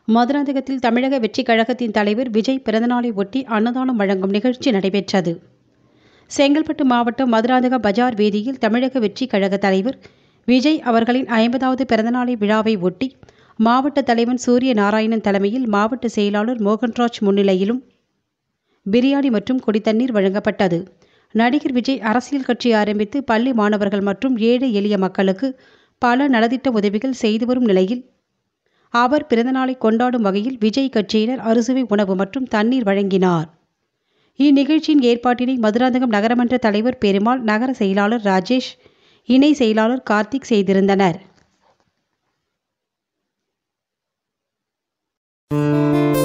மதுராந்தகத்தில் தமிழக வெற்றிக் கழகத்தின் தலைவர் விஜய் பிறந்தநாளை ஒட்டி அன்னதானம் வழங்கும் நிகழ்ச்சி நடைபெற்றது செங்கல்பட்டு மாவட்டம் மதுராந்தக பஜார் வீதியில் தமிழக வெற்றிக் கழக தலைவர் விஜய் அவர்களின் ஐம்பதாவது பிறந்தநாளை விழாவை ஒட்டி மாவட்ட தலைவன் சூரிய நாராயணன் தலைமையில் மாவட்ட செயலாளர் மோகன்ராஜ் முன்னிலையிலும் பிரியாணி மற்றும் குடித்தண்ணீர் வழங்கப்பட்டது நடிகர் விஜய் அரசியல் கட்சி ஆரம்பித்து பள்ளி மாணவர்கள் மற்றும் ஏழை எளிய மக்களுக்கு பல நலத்திட்ட உதவிகள் செய்து வரும் நிலையில் அவர் பிறந்தநாளை கொண்டாடும் வகையில் விஜய் கட்சியினர் அறுசுவை உணவு மற்றும் தண்ணீர் வழங்கினார் இந்நிகழ்ச்சியின் ஏற்பாட்டினை மதுராந்தகம் நகரமன்ற தலைவர் பெருமாள் நகர செயலாளர் ராஜேஷ் இணை செயலாளர் கார்த்திக் செய்திருந்தனர்